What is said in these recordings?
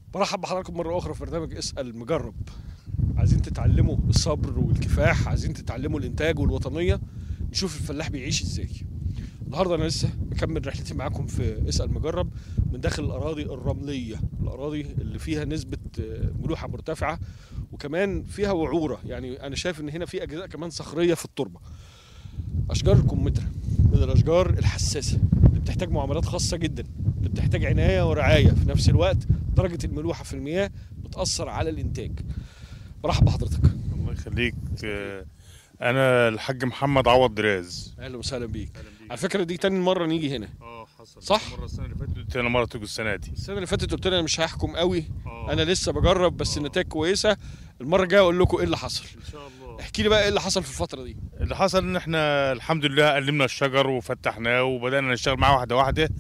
برحب بحضراتكم مرة أخرى في برنامج اسأل مجرب عايزين تتعلموا الصبر والكفاح عايزين تتعلموا الإنتاج والوطنية نشوف الفلاح بيعيش إزاي النهارده أنا لسه مكمل رحلتي معاكم في اسأل مجرب من داخل الأراضي الرملية الأراضي اللي فيها نسبة آه، ملوحة مرتفعة وكمان فيها وعورة يعني أنا شايف إن هنا في أجزاء كمان صخرية في التربة أشجار الكمثرى من الأشجار الحساسة اللي بتحتاج معاملات خاصة جدا اللي بتحتاج عناية ورعاية في نفس الوقت درجة الملوحة في المياه بتأثر على الإنتاج برحب بحضرتك الله يخليك آه، انا الحاج محمد عوض دراز أهلا وسهلا بيك على فكرة دي تاني مرة نيجي هنا اه حصل صح؟ مره السنه اللي فاتت انا مره تيجي السنه دي السنة اللي فاتت قلت لنا أنا مش هحكم قوي آه. أنا لسه بجرب بس آه. النتائج كويسة المرة الجاية أقول لكم إيه اللي حصل ان شاء الله احكي لي بقى إيه اللي حصل في الفترة دي اللي حصل ان احنا الحمد لله قلمنا الشجر وفتحناه وبدانا نشتغل معاه واحده واحده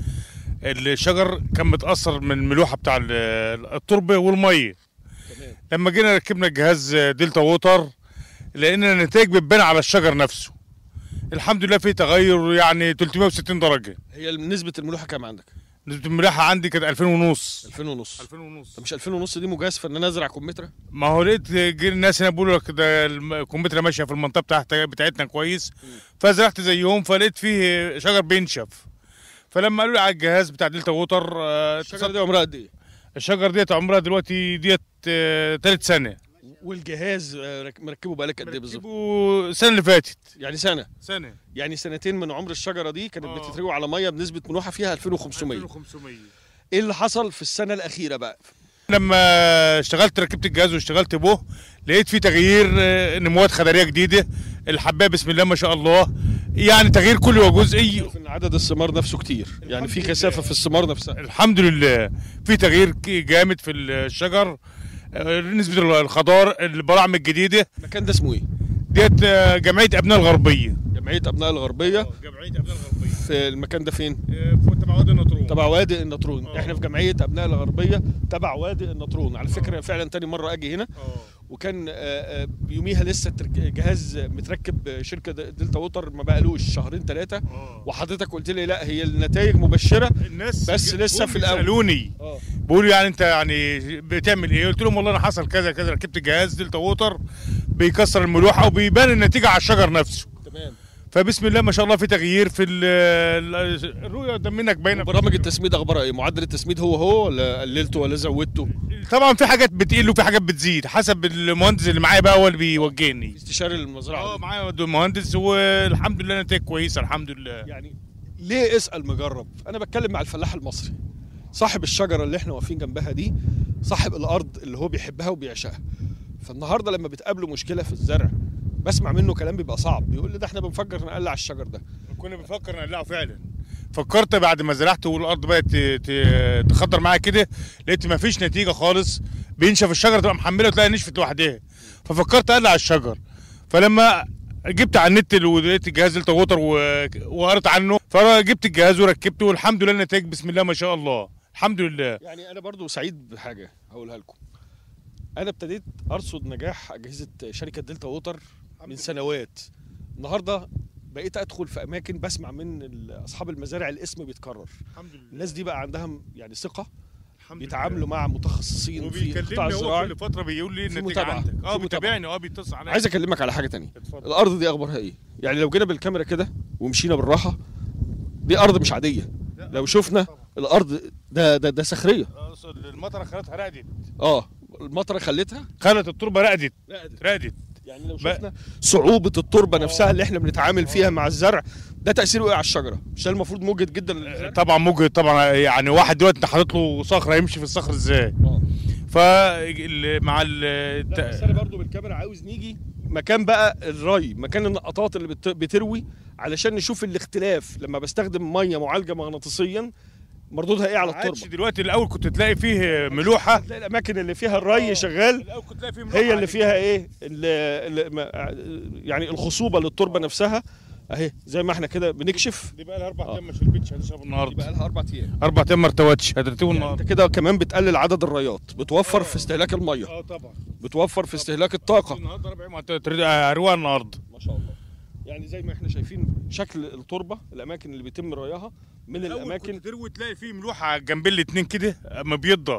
الشجر كان متاثر من الملوحه بتاع ال- التربه والميه تمام لما جينا ركبنا جهاز دلتا ووتر لقينا النتائج بتبان على الشجر نفسه الحمد لله في تغير يعني 360 درجه هي نسبة الملوحة كام عندك؟ نسبه الملاحه عندي كانت 2000 ونص 2000 ونص 2000 ونص طب مش 2000 ونص دي مجازفة إن أنا أزرع كمثرى؟ ما هو لقيت جه الناس هنا بيقولوا لك ده الكمبيوتر ماشيه في المنطقه بتاعت بتاعتنا كويس فزرعت زيهم فلقيت فيه شجر بينشف فلما قالوا لي على الجهاز بتاع دلتا ووتر آه، الشجرة دي عمرها قد إيه؟ الشجر ديت عمرها دلوقتي ديت ثالث سنه والجهاز آه، رك- مركبه بقالك قد ايه بالظبط؟ مركبه السنه اللي فاتت يعني سنه سنه يعني سنتين من عمر الشجره دي كانت آه. بتتروي على ميه بنسبه ملوحه فيها 2500 2500 ايه اللي حصل في السنه الاخيره بقى؟ لما اشتغلت ركبت الجهاز واشتغلت به لقيت في تغيير آه، نموات خضريه جديده الحبايه بسم الله ما شاء الله يعني تغيير كلي وجزئي شايف ان عدد الثمار نفسه كتير يعني الحمد في لله. كثافه في الثمار نفسها الحمد لله في تغيير ك- جامد في الشجر آه، نسبة الخضار البراعم الجديدة المكان ده اسمه ايه؟ ديت آه، جمعية أبناء الغربية جمعيه ابناء الغربيه جمعية أبناء الغربية في المكان ده فين؟ فوق تبع وادي النطرون تبع وادي النطرون آه. احنا في جمعيه ابناء الغربيه تبع وادي النطرون على فكره فعلا تاني مره اجي هنا آه. وكان آه، آه، يوميها لسه الترك- جهاز متركب شركه دلتا ووتر ما بقالوش شهرين ثلاثه آه. وحضرتك قلت لي لا هي النتائج مبشره الناس بس جم- لسه جم في الأول. بيسألوني اه بيقولوا يعني انت يعني بتعمل ايه؟ قلت لهم والله انا حصل كذا كذا ركبت جهاز دلتا ووتر بيكسر الملوحه وبيبان النتيجه على الشجر نفسه تمام فبسم الله ما شاء الله في تغيير في ال- ال- الرؤيه قدام منك باينه برامج التسميد اخبارها ايه معدل التسميد هو هو ولا قللته ولا زودته طبعا في حاجات بتقل وفي حاجات بتزيد حسب المهندس اللي معايا بقى هو اللي بيوجهني استشاري المزرعه اه دي. معايا مهندس والحمد لله نتائج كويسه الحمد لله يعني ليه اسال مجرب انا بتكلم مع الفلاح المصري صاحب الشجره اللي احنا واقفين جنبها دي صاحب الارض اللي هو بيحبها وبيعشقها فالنهارده لما بتقابله مشكله في الزرع بسمع منه كلام بيبقى صعب بيقول لي ده احنا بنفكر نقلع الشجر ده كنا بنفكر نقلعه فعلا فكرت بعد ما زرعت والارض بدات ت- ت- تخضر معايا كده لقيت ما فيش نتيجه خالص بينشف الشجره تبقى محمله وتلاقي نشفت لوحدها ففكرت اقلع الشجر فلما جبت على النت ولقيت الجهاز دلتا ووتر و- وقريت عنه فجبت الجهاز وركبته والحمد لله النتائج بسم الله ما شاء الله الحمد لله يعني انا برضو سعيد بحاجه هقولها لكم انا ابتديت ارصد نجاح اجهزه شركه دلتا ووتر من سنوات النهارده بقيت ادخل في اماكن بسمع من ال- اصحاب المزارع الاسم بيتكرر الحمد لله الناس دي بقى عندها م- يعني ثقه الحمد بيتعاملوا مع متخصصين في القطاع وبيكلمني هو الزراعي كل فتره بيقول لي في النتيجه متابعة. عندك في اه متابعة. بيتابعني اه بيتصل عليا عايز اكلمك على حاجه تانية اتفضل الارض دي اخبارها ايه يعني لو جينا بالكاميرا كده ومشينا بالراحه دي ارض مش عاديه لو شفنا الارض ده ده ده صخريه آه، المطره خلتها رقدت اه المطره خلتها خلت التربه رقدت لا رقدت يعني لو بقى- شفنا صعوبة التربة آه. نفسها اللي احنا بنتعامل فيها مع الزرع ده تأثيره ايه على الشجرة؟ مش ده المفروض مجهد جدا للزرع؟ طبعا مجهد طبعا يعني واحد دلوقتي انت حاطط له صخره يمشي في الصخر ازاي اه ف مع ال لا بس انا برضو بالكاميرا عاوز نيجي مكان بقى الري مكان النقطات اللي بت- بتروي علشان نشوف الاختلاف لما بستخدم ميه معالجه مغناطيسيا مردودها ايه على ما عادش التربه دلوقتي الاول كنت تلاقي فيه ملوحه هتلاقي الاماكن اللي فيها الري شغال الاول كنت تلاقي فيه ملوحه هي اللي فيها ايه اللي اللي ما- يعني الخصوبه للتربه نفسها اهي زي ما احنا كده بنكشف دي بقى لها اربع آه. ايام ما شربتش هتشرب يبقى النهارده لها اربع ايام اربع ايام ما ارتوتش هترتوي يعني النهارده انت كده كمان بتقلل عدد الريات بتوفر آه. في استهلاك الميه اه طبعا بتوفر في استهلاك الطاقه النهارده ربع يوم هترد- هروها النهارده ما شاء الله يعني زي ما احنا شايفين شكل التربه الاماكن اللي بيتم رياها من الأول الاماكن كنت تروي تلاقي فيه ملوحه جنب الاتنين كده مبيضه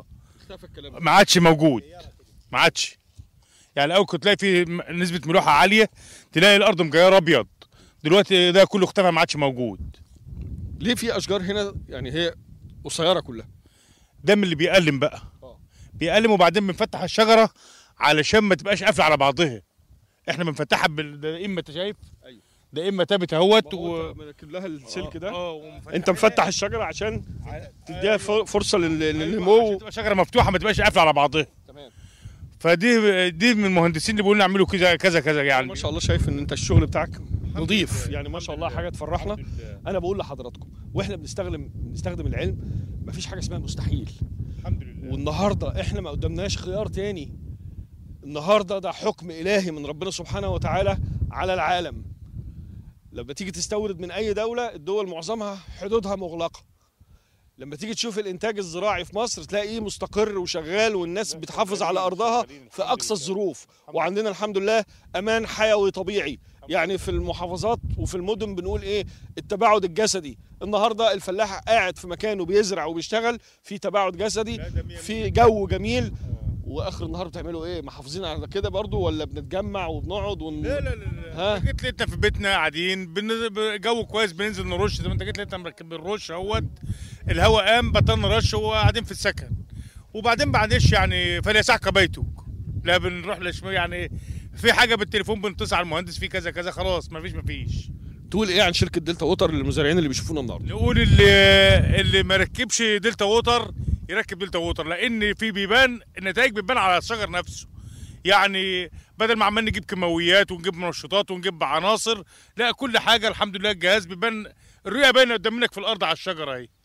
اختفى الكلام ده ما عادش موجود ما عادش يعني الاول كنت تلاقي فيه م- نسبه ملوحه عاليه تلاقي الارض مجيره ابيض دلوقتي ده كله اختفى ما عادش موجود ليه في اشجار هنا يعني هي قصيره كلها ده من اللي بيألم بقى اه بيألم وبعدين بنفتح الشجره علشان ما تبقاش قافله على بعضها احنا بنفتحها بال ده اما انت شايف ايوه ده اما تابت اهوت و مركب لها السلك ده آه، ومفتح- انت مفتح الشجره عشان تديها ف- فرصه لل- أيوة، عشان للنمو تبقى شجره مفتوحه ما تبقاش قافله على بعضها تمام فدي دي من المهندسين اللي بيقولوا نعملوا كذا كذا كذا يعني ما شاء الله شايف ان انت الشغل بتاعك نظيف لله، يعني ما شاء الله الحمد حاجه تفرحنا الحمد لله. انا بقول لحضراتكم واحنا بنستخدم بنستخدم العلم مفيش حاجه اسمها مستحيل الحمد لله والنهارده احنا ما قدامناش خيار تاني النهارده ده حكم الهي من ربنا سبحانه وتعالى على العالم لما تيجي تستورد من اي دوله الدول معظمها حدودها مغلقه لما تيجي تشوف الانتاج الزراعي في مصر تلاقيه مستقر وشغال والناس بتحافظ على ارضها في اقصى الظروف وعندنا الحمد لله امان حيوي طبيعي يعني في المحافظات وفي المدن بنقول ايه التباعد الجسدي النهارده الفلاح قاعد في مكانه بيزرع وبيشتغل في تباعد جسدي لا، ده مية في جو جميل واخر النهار بتعملوا ايه محافظين على كده برضو ولا بنتجمع وبنقعد ون... لا لا لا ها؟ لا جيت لقيتنا في بيتنا قاعدين بن- جو كويس بننزل نرش زي ما انت جيت لقيتنا مركب بنرش اهوت الهواء قام بطلنا رش وقاعدين في السكن وبعدين معلش يعني فليسعك بيتك لا بنروح لش يعني في حاجه بالتليفون بنتصل على المهندس في كذا كذا خلاص مفيش مفيش تقول ايه عن شركه دلتا ووتر للمزارعين اللي بيشوفونا النهارده نقول اللي اللي ما ركبش دلتا ووتر يركب دلتا ووتر لان في بيبان النتائج بتبان على الشجر نفسه يعني بدل ما عمال نجيب كيماويات ونجيب منشطات ونجيب عناصر لا كل حاجه الحمد لله الجهاز بيبان الرؤيه باينه قدام منك في الارض على الشجره اهي